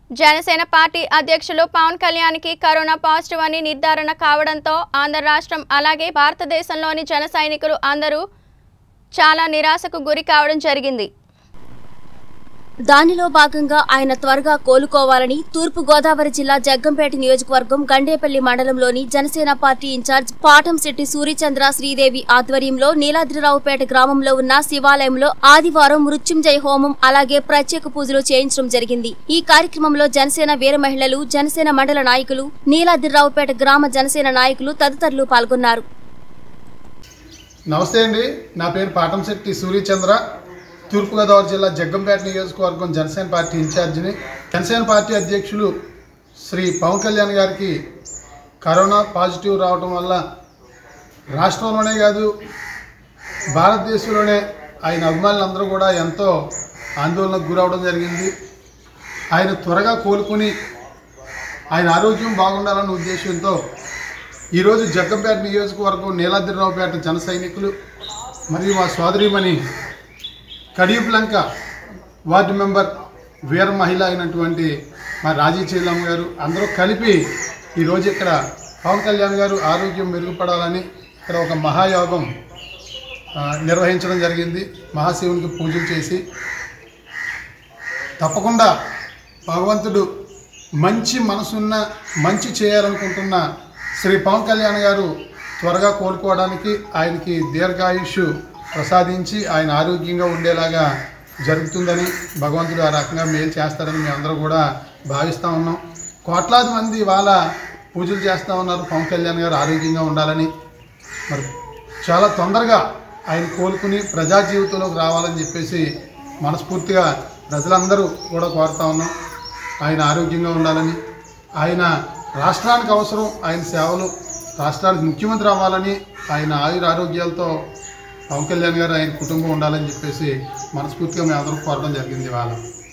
Janasena party అధ్యక్షులు పవన్ కళ్యాణ్కి corona positive అని నిర్ధారణ కావడంతో ఆంధ్ర రాష్ట్రం అలాగే భారతదేశంలోని జన సైనికులు అందరూ చాలా నిరాశకు గురి కావడం జరిగింది దానిలో భాగంగా ఆయన త్వరగా కోలుకోవాలని తూర్పు గోదావరి జిల్లా జగ్గంపేట నియోజకవర్గం గండేపల్లి మండలంలోని జనసేన పార్టీ ఇన్ఛార్జ్ పాటంశెట్టి సూర్యచంద్ర శ్రీదేవి ఆధ్వర్యంలో నీలాద్రిరావుపేట గ్రామంలో ఉన్న శివాలయంలో ఆదివారం మృత్యుంజయ హోమం అలాగే ప్రత్యేక పూజలు చేయించడం జరిగింది ఈ కార్యక్రమంలో జనసేన వీర మహిళలు జనసేన మండల నాయకులు నీలాద్రిరావుపేట గ్రామ జనసేన నాయకులు తదితరులు పాల్గొన్నారు నమస్తే అండి నా పేరు పాటంశెట్టి సూర్యచంద్ర తూర్పుగోదావరి జిల్లా జగ్గంపేట నియోజకవర్గం జనసేన పార్టీ ఇన్ఛార్జిని జనసేన పార్టీ అధ్యక్షులు శ్రీ పవన్ కళ్యాణ్ గారికి కరోనా పాజిటివ్ రావటం వల్ల రాష్ట్రంలోనే కాదు భారతదేశంలోనే ఆయన అభిమానులందరూ కూడా ఎంతో ఆందోళనకు గురవడం జరిగింది ఆయన త్వరగా కోలుకుని ఆయన ఆరోగ్యం బాగుండాలన్న ఉద్దేశంతో ఈరోజు జగ్గంపేట నియోజకవర్గం నీలాద్రిరావుపేట జన సైనికులు మరియు మా సోదరిమణి కడియపులంక వార్డు మెంబర్ వీర మహిళ అయినటువంటి మా రాజీ చీలమ్మ గారు అందరూ కలిపి ఈరోజు ఇక్కడ పవన్ కళ్యాణ్ గారు ఆరోగ్యం మెరుగుపడాలని ఇక్కడ ఒక మహాయోగం ఆ, నిర్వహించడం జరిగింది మహాశివునికి పూజలు చేసి తప్పకుండా భగవంతుడు మంచి మనసున్న మంచి చేయాలనుకుంటున్న శ్రీ పవన్ కళ్యాణ్ గారు త్వరగా కోలుకోవడానికి ఆయనకి దీర్ఘాయుష్ ప్రసాదించి ఆయన ఆరోగ్యంగా ఉండేలాగా జరుగుతుందని భగవంతుడు ఆ రకంగా మేలు చేస్తారని మేము అందరూ కూడా భావిస్తూ ఉన్నాం కోట్లాది మంది వాళ్ళ పూజలు చేస్తూ ఉన్నారు పవన్ కళ్యాణ్ గారు ఆరోగ్యంగా ఉండాలని మరి చాలా తొందరగా ఆయన కోలుకుని ప్రజా జీవితంలోకి రావాలని చెప్పేసి మనస్ఫూర్తిగా ప్రజలందరూ కూడా కోరుతా ఉన్నాం ఆయన ఆరోగ్యంగా ఉండాలని ఆయన రాష్ట్రానికి అవసరం ఆయన సేవలు రాష్ట్రానికి ముఖ్యమంత్రి అవ్వాలని ఆయన ఆయుర ఆరోగ్యాలతో పవన్ కళ్యాణ్ గారు ఆయన కుటుంబం ఉండాలని చెప్పేసి మనస్ఫూర్తిగా మేము అందరూ కోరడం జరిగింది ఇవాళ